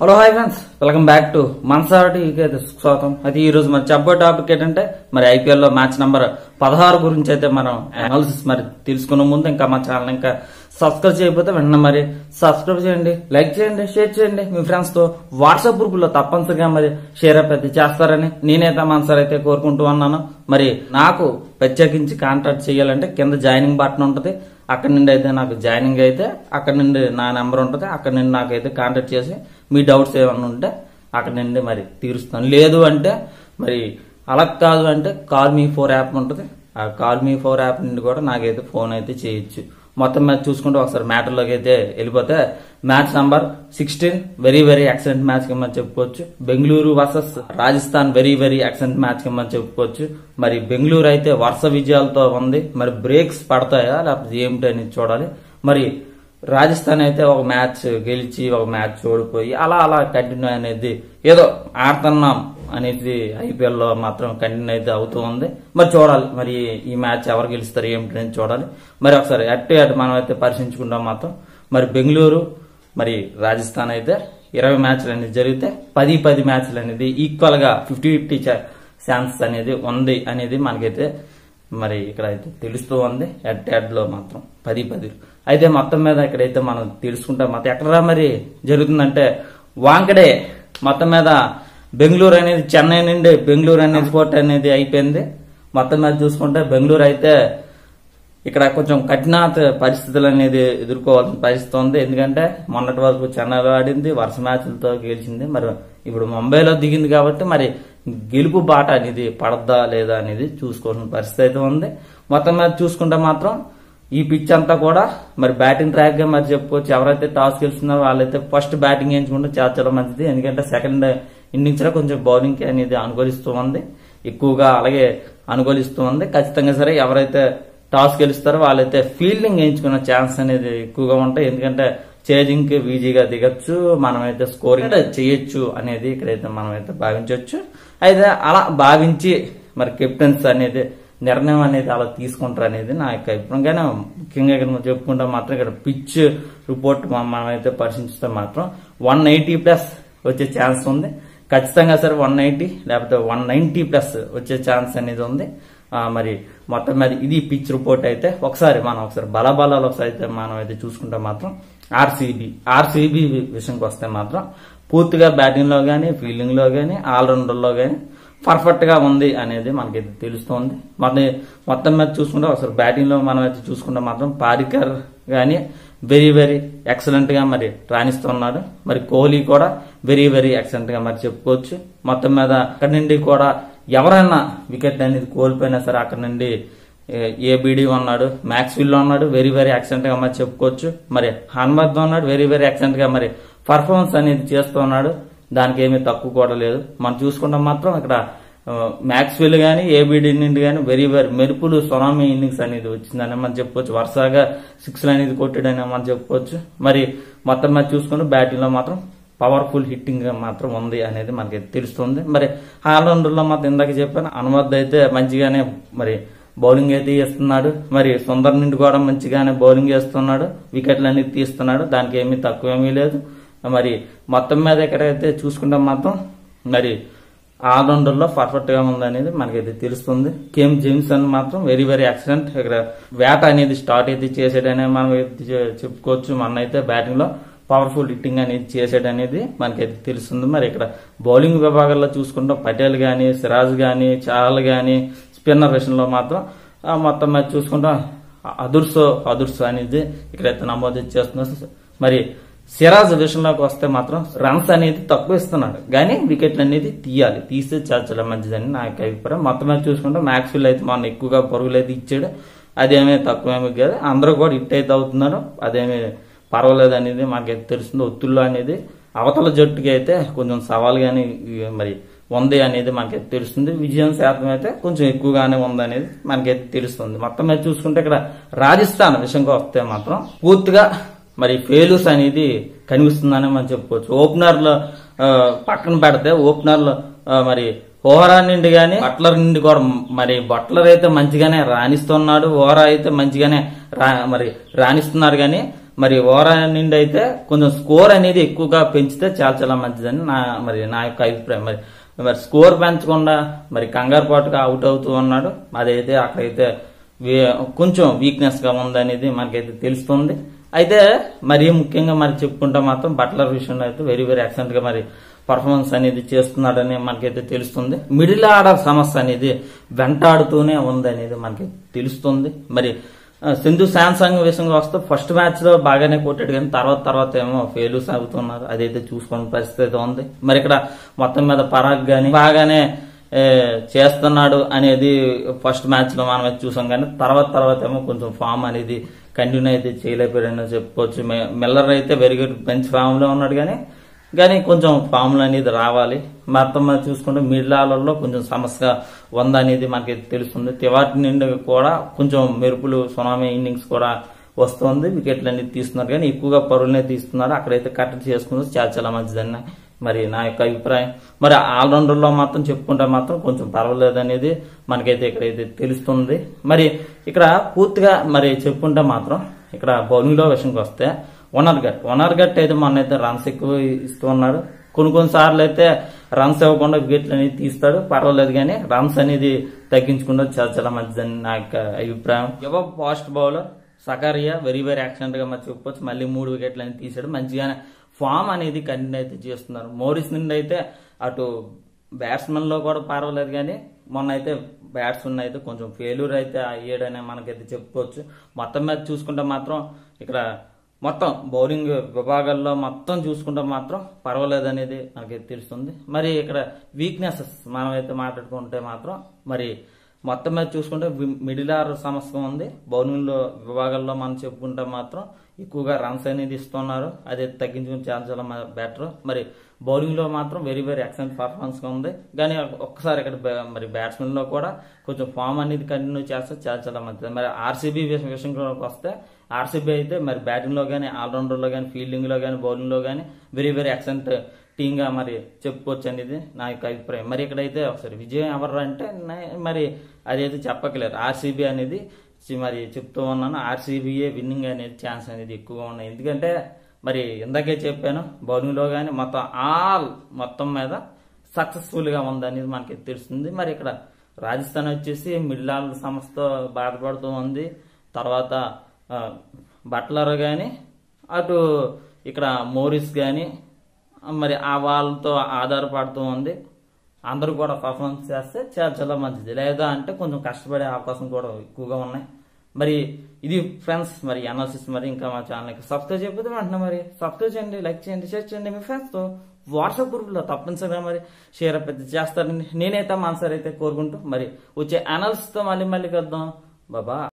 hello hi friends welcome back to మన్సార్ అయితే స్వాగతం అయితే ఈ రోజు మరి చెప్పే టాపిక్ ఏంటంటే మరి ఐపీఎల్ లో మ్యాచ్ నంబర్ పదహారు గురించి అయితే మనం అనాలిసిస్ మరి తెలుసుకునే ముందు ఇంకా మా ఛానల్ ఇంకా సబ్స్క్రైబ్ చేయకపోతే వెంటనే మరి సబ్స్క్రైబ్ చేయండి లైక్ చేయండి షేర్ చేయండి మీ ఫ్రెండ్స్ తో వాట్సాప్ గ్రూప్ లో తప్పనిసరిగా మరి షేర్ అప్ అయితే చేస్తారని నేనైతే మన్సార్ అయితే కోరుకుంటూ ఉన్నాను మరి నాకు ప్రత్యేకించి కాంటాక్ట్ చేయాలంటే కింద జాయినింగ్ బటన్ ఉంటుంది అక్కడ నుండి అయితే నాకు జాయినింగ్ అయితే అక్కడ నుండి నా నెంబర్ ఉంటుంది అక్కడ నుండి నాకైతే కాంటాక్ట్ చేసి మీ డౌట్స్ ఏమైనా ఉంటే అక్కడ నుండి మరి తీరుస్తాను లేదు అంటే మరి అలా కాదు అంటే కాల్ మీ ఫోర్ యాప్ ఉంటుంది ఆ కాల్ మీ ఫోర్ యాప్ నుండి కూడా నాకైతే ఫోన్ అయితే చేయొచ్చు మొత్తం మ్యాచ్ చూసుకుంటే ఒకసారి మ్యాటర్లోకి అయితే వెళ్ళిపోతే match number sixteen very very excellent match కింద చెప్పుకోవచ్చు Bengaluru versus Rajasthan very very excellent match కింద చెప్పుకోవచ్చు మరి బెంగళూరు అయితే వరుస విజయాలతో ఉంది మరి బ్రేక్స్ పడతాయా లేకపోతే ఏమిటి అని చూడాలి మరి రాజస్థాన్ అయితే ఒక మ్యాచ్ గెలిచి ఒక మ్యాచ్ ఓడిపోయి అలా అలా కంటిన్యూ అనేది ఏదో ఆడుతున్నాం అనేది ఐపీఎల్ లో మాత్రం కంటిన్యూ అయితే అవుతూ ఉంది మరి చూడాలి మరి ఈ మ్యాచ్ ఎవరు గెలుస్తారు ఏమిటి అని చూడాలి మరి ఒకసారి అటు అటు మనం అయితే పరిశీలించుకుంటాం మాత్రం మరి బెంగళూరు మరి రాజస్థాన్ అయితే ఇరవై మ్యాచ్లు అనేది జరిగితే పది పది మ్యాచ్లు అనేది ఈక్వల్ గా ఫిఫ్టీ ఫిఫ్టీ ఛాన్స్ అనేది ఉంది అనేది మనకైతే మరి ఇక్కడ అయితే తెలుస్తూ ఉంది హెడ్ హెడ్ లో మాత్రం పది పది అయితే మొత్తం మీద ఇక్కడైతే మనం తెలుసుకుంటాం మొత్తం ఎక్కడ మరి జరుగుతుందంటే వాంకడే మొత్తం మీద బెంగళూరు అనేది చెన్నై నుండి బెంగళూరు అనేది స్పోర్ట్ అనేది అయిపోయింది మొత్తం మీద చూసుకుంటే బెంగళూరు అయితే ఇక్కడ కొంచెం కఠినాత పరిస్థితులు అనేది ఎదుర్కోవాల్సిన పరిస్థితి ఉంది ఎందుకంటే మొన్నటి వరకు చెన్నైలో ఆడింది వరుస మ్యాచ్లతో గెలిచింది మరి ఇప్పుడు ముంబైలో దిగింది కాబట్టి మరి గెలుపు బాట అనేది పడద్దా లేదా అనేది చూసుకోవాల్సిన పరిస్థితి అయితే ఉంది మొత్తం మీద చూసుకుంటే మాత్రం ఈ పిచ్ అంతా కూడా మరి బ్యాటింగ్ ట్రాక్ గా మరి చెప్పుకోవచ్చు ఎవరైతే టాస్ గెలుస్తున్నారో వాళ్ళైతే ఫస్ట్ బ్యాటింగ్ ఎంచుకుంటే చాలా చాలా మంచిది ఎందుకంటే సెకండ్ ఇన్నింగ్స్ లో కొంచెం బౌలింగ్ కి అనేది అనుకూలిస్తూ ఉంది ఎక్కువగా అలాగే అనుకూలిస్తూ ఉంది ఖచ్చితంగా సరే ఎవరైతే టాస్ గెలుస్తారో వాళ్ళైతే ఫీల్డింగ్ ఎంచుకున్న ఛాన్స్ అనేది ఎక్కువగా ఉంటాయి ఎందుకంటే చేజింగ్ కి ఈజీగా దిగచ్చు మనమైతే స్కోరింగ్ చేయొచ్చు అనేది ఇక్కడైతే మనం అయితే భావించవచ్చు అయితే అలా భావించి మరి కెప్టెన్స్ అనేది నిర్ణయం అనేది అలా తీసుకుంటారు అనేది నా యొక్క అభిప్రాయం కానీ ముఖ్యంగా ఇక్కడ మనం చెప్పుకుంటే మాత్రం ఇక్కడ పిచ్ రిపోర్ట్ మనం అయితే పరిశీలిస్తే మాత్రం వన్ ఎయిటీ ప్లస్ వచ్చే ఛాన్స్ ఉంది ఖచ్చితంగా సరే వన్ ఎయిటీ లేకపోతే వన్ నైన్టీ ప్లస్ వచ్చే ఛాన్స్ అనేది ఉంది ఆ, మరి మొత్తం మీద ఇది పిచ్ రిపోర్ట్ అయితే ఒకసారి మనం ఒకసారి బలబలాలు ఒకసారి అయితే మనం అయితే చూసుకుంటే మాత్రం ఆర్సీబీ ఆర్సీబీ విషయంకి వస్తే మాత్రం పూర్తిగా బ్యాటింగ్ లో గానీ ఫీల్డింగ్ లో గానీ ఆల్రౌండర్ లో గానీ పర్ఫెక్ట్ గా ఉంది అనేది మనకైతే తెలుస్తోంది మరి మొత్తం మీద చూసుకుంటే ఒకసారి బ్యాటింగ్ లో మనం అయితే చూసుకుంటే మాత్రం పారికర్ గానీ వెరీ వెరీ ఎక్సలెంట్ గా మరి రాణిస్తున్నాడు మరి కోహ్లీ కూడా వెరీ వెరీ ఎక్సలెంట్ గా మరి చెప్పుకోవచ్చు మొత్తం మీద అక్కడి నుండి కూడా ఎవరైనా వికెట్ అనేది కోల్పోయినా సరే అక్కడ నుండి ఏబిడి ఉన్నాడు మ్యాక్స్విల్ ఉన్నాడు వెరీ వెరీ ఎక్సలెంట్ గా మరి చెప్పుకోవచ్చు మరి హనుమత్ ఉన్నాడు వెరీ వెరీ ఎక్సలెంట్ గా మరి పర్ఫార్మెన్స్ అనేది చేస్తున్నాడు దానికి ఏమీ తక్కువ కూడా లేదు మనం చూసుకుంటాం మాత్రం ఇక్కడ మ్యాక్స్వెల్ గానీ ఏబిడి నుండి గానీ వెరీ వెరీ మెరుపులు సునామీ ఇన్నింగ్స్ అనేది వచ్చిందని మనం చెప్పుకోవచ్చు వరుసగా సిక్స్ అనేది కొట్టాడని మనం చెప్పుకోవచ్చు మరి మొత్తం మీద చూసుకుంటే బ్యాటింగ్ లో మాత్రం పవర్ఫుల్ హిట్టింగ్ మాత్రం ఉంది అనేది మనకి తెలుస్తుంది మరి ఆల్రౌండర్ లో మాత్రం ఇందాక చెప్పాను అనుమద్ అయితే మంచిగానే మరి బౌలింగ్ అయితే ఇస్తున్నాడు మరి సుందర్ నుండి కూడా మంచిగానే బౌలింగ్ చేస్తున్నాడు వికెట్లు అనేది తీస్తున్నాడు దానికి ఏమీ తక్కువ ఏమీ లేదు మరి మొత్తం మీద ఎక్కడైతే చూసుకుంటే మాత్రం మరి ఆల్రౌండర్ లో పర్ఫెక్ట్ గా ఉంది అనేది మనకైతే తెలుస్తుంది కేమ్ జేమ్సన్ మాత్రం వెరీ వెరీ ఎక్సలెంట్ ఇక్కడ వేట అనేది స్టార్ట్ అయితే చేసాడనే మనం అయితే చె- చెప్పుకోవచ్చు మన అయితే బ్యాటింగ్ లో పవర్ఫుల్ హిట్టింగ్ అనేది చేసాడు అనేది మనకైతే తెలుస్తుంది మరి ఇక్కడ బౌలింగ్ విభాగంలో చూసుకుంటే పటేల్ గాని సిరాజ్ గాని చాహల్ గాని స్పిన్నర్ విషయంలో మాత్రం ఆ, మొత్తం మీద చూసుకుంటాం అదుర్సో అదుర్సో అనేది ఇక్కడైతే నమోదు చేస్తున్నారు మరి సిరాజ్ విషయంలోకి వస్తే మాత్రం రన్స్ అనేది తక్కువ ఇస్తున్నాడు కానీ వికెట్లు అనేది తీయాలి తీస్తే చాలా చాలా మంచిదని నా యొక్క అభిప్రాయం మొత్తం మీద చూసుకుంటే మ్యాక్స్విల్ అయితే మనం ఎక్కువగా పరుగులు అయితే ఇచ్చాడు అదేమీ తక్కువేమీ కాదు అందరూ కూడా హిట్ అయితే అవుతున్నారు అదేమీ పర్వాలేదు అనేది మాకైతే తెలుస్తుంది ఒత్తుల్లో అనేది అవతల జట్టుకి అయితే కొంచెం సవాల్గానే ఈ మరి ఉంది అనేది మనకైతే తెలుస్తుంది విజయం శాతం అయితే కొంచెం ఎక్కువగానే ఉంది అనేది మనకైతే తెలుస్తుంది మొత్తం మీద చూసుకుంటే ఇక్కడ రాజస్థాన్ విషయంకి వస్తే మాత్రం పూర్తిగా మరి ఫెయిల్యూస్ అనేది కనిపిస్తుందని మనం చెప్పుకోవచ్చు ఓపెనర్ లో ఆ, పక్కన పెడితే ఓపెనర్ లో ఆ, మరి ఓహరా నుండి గాని బట్లర్ నుండి కూడా మరి బట్లర్ అయితే మంచిగానే రాణిస్తున్నాడు ఓహరా అయితే మంచిగానే రా మరి రాణిస్తున్నారు గాని మరి ఓవర్ నుండి అయితే కొంచెం స్కోర్ అనేది ఎక్కువగా పెంచితే చాలా చాలా మంచిదని నా మరి నా యొక్క అభిప్రాయం మరి మరి స్కోర్ పెంచకుండా మరి కంగారు పాటుగా అవుట్ అవుతూ ఉన్నాడు అదైతే అక్కడైతే వీ- కొంచెం వీక్నెస్ గా ఉందనేది మనకైతే తెలుస్తుంది అయితే మరి ముఖ్యంగా మరి చెప్పుకుంటే మాత్రం బట్లర్ విషయంలో అయితే వెరీ వెరీ ఎక్సలెంట్ గా మరి పర్ఫార్మెన్స్ అనేది చేస్తున్నాడని మనకైతే తెలుస్తుంది మిడిల్ ఆర్డర్ సమస్య అనేది వెంటాడుతూనే ఉంది అనేది మనకి తెలుస్తుంది మరి ఆ, సింధు శాంసంగ్ విషయంగా వస్తే ఫస్ట్ మ్యాచ్ లో బాగానే కొట్టాడు కానీ తర్వాత తర్వాత ఏమో ఫెయిల్యూస్ అవుతున్నారు అదైతే చూసుకునే పరిస్థితి ఉంది మరి ఇక్కడ మొత్తం మీద పరాగ్ గాని బాగానే ఏ, చేస్తున్నాడు అనేది ఫస్ట్ మ్యాచ్ లో మనం అయితే చూసాం కానీ తర్వాత తర్వాత ఏమో కొంచెం ఫామ్ అనేది కంటిన్యూ అయితే చేయలేకపోయాడని చెప్పుకోవచ్చు మె- మిల్లర్ అయితే వెరీ గుడ్ బెంచ్ ఫామ్ లో ఉన్నాడు కానీ కానీ కొంచెం ఫామ్లు అనేది రావాలి మొత్తం మీద చూసుకుంటే మిడిల్ ఆర్డర్లో కొంచెం సమస్య ఉందనేది మనకి తెలుస్తుంది తివాటి నుండి కూడా కొంచెం మెరుపులు సునామీ ఇన్నింగ్స్ కూడా వస్తుంది వికెట్లు అనేది తీస్తున్నారు కానీ ఎక్కువగా పరువులనే తీస్తున్నారు అక్కడైతే కట్టడి చేసుకుంటే చాలా చాలా మంచిదని మరి నా యొక్క అభిప్రాయం మరి ఆల్రౌండర్లో మాత్రం చెప్పుకుంటే మాత్రం కొంచెం పర్వాలేదు అనేది మనకైతే ఇక్కడైతే తెలుస్తుంది మరి ఇక్కడ పూర్తిగా మరి చెప్పుకుంటే మాత్రం ఇక్కడ బౌలింగ్లో విషయంకి వస్తే ఓనర్ గట్ ఓనర్ గట్ అయితే మొన్న అయితే రన్స్ ఎక్కువ ఇస్తూ ఉన్నారు కొన్ని కొన్ని సార్లు అయితే రన్స్ ఇవ్వకుండా వికెట్లు అనేది తీస్తాడు పర్వాలేదు కానీ రన్స్ అనేది తగ్గించుకుంటే చాలా చాలా మంచిదని నా యొక్క అభిప్రాయం యువ fast bowler Sakariya very very accident గా మరి చెప్పొచ్చు మళ్ళీ మూడు వికెట్లు అనేది తీసాడు మంచిగానే ఫామ్ అనేది కంటిన్యూ అయితే చేస్తున్నారు మోరిస్ నుండి అయితే అటు బ్యాట్స్మెన్ లో కూడా పర్వాలేదు కానీ మొన్న అయితే బ్యాట్స్మెన్ అయితే కొంచెం ఫెయిల్యూర్ అయితే అయ్యాడని మనకైతే చెప్పుకోవచ్చు మొత్తం మీద చూసుకుంటే మాత్రం ఇక్కడ మొత్తం బౌలింగ్ విభాగాల్లో మొత్తం చూసుకుంటే మాత్రం పర్వాలేదు అనేది మనకి తెలుస్తుంది మరి ఇక్కడ వీక్నెసెస్ మనం అయితే మాట్లాడుకుంటే మాత్రం మరి మొత్తం మీద చూసుకుంటే వి- మిడిల్ ఆర్డర్ సమస్య ఉంది బౌలింగ్ లో విభాగాల్లో మనం చెప్పుకుంటే మాత్రం ఎక్కువగా రన్స్ అనేది ఇస్తున్నారు అది తగ్గించుకుని చాలా చాలా బెటర్ మరి బౌలింగ్ లో మాత్రం వెరీ వెరీ ఎక్సలెంట్ పర్ఫార్మెన్స్ గా ఉంది కానీ ఒక్కసారి ఇక్కడ బ- మరి బ్యాట్స్మెన్ లో కూడా కొంచెం ఫామ్ అనేది కంటిన్యూ చేస్తే చాలా చాలా మంచిది మరి ఆర్సీబీ విషయంలోకి వస్తే ఆర్సీబీ అయితే మరి బ్యాటింగ్ లో కానీ ఆల్రౌండర్ లో కానీ ఫీల్డింగ్ లో కానీ బౌలింగ్ లో కానీ వెరీ వెరీ ఎక్సలెంట్ టీమ్ గా మరి చెప్పుకోవచ్చు అనేది నా యొక్క అభిప్రాయం మరి ఇక్కడైతే ఒకసారి విజయం ఎవరు అంటే నే- మరి అదైతే చెప్పకలేరు ఆర్సీబీ అనేది చి- మరి చెప్తూ ఉన్నాను ఆర్సీబీఏ విన్నింగ్ అనేది ఛాన్స్ అనేది ఎక్కువగా ఉన్నాయి ఎందుకంటే మరి ఇందాకే చెప్పాను బౌలింగ్ లో కానీ మొత్తం ఆల్ మొత్తం మీద సక్సెస్ఫుల్ గా ఉంది అనేది మనకి తెలుస్తుంది మరి ఇక్కడ రాజస్థాన్ వచ్చేసి మిడిల్ ఆర్డర్ సంస్థతో బాధపడుతూ ఉంది తర్వాత ఆ, బట్లర్ కానీ అటు ఇక్కడ మోరిస్ కానీ మరి ఆ వాళ్ళతో ఆధారపడుతూ ఉంది అందరూ కూడా పర్ఫార్మెన్స్ చేస్తే చాలా చాలా మంచిది లేదా అంటే కొంచెం కష్టపడే అవకాశం కూడా ఎక్కువగా ఉన్నాయి మరి ఇది ఫ్రెండ్స్ మరి అనాలిసిస్ మరి ఇంకా మా ఛానల్కి సబ్స్క్రైబ్ చెప్పితే వెంటనే మరి సబ్స్క్రైబ్ చేయండి లైక్ చేయండి షేర్ చేయండి మీ ఫ్రెండ్స్తో వాట్సాప్ గ్రూప్లో తప్పనిసరిగా మరి షేర్ పెద్ద చేస్తారని నేనైతే మనసారి అయితే కోరుకుంటూ మరి వచ్చే అనాలిసిస్తో మళ్ళీ మళ్ళీ కలుద్దాం బాబా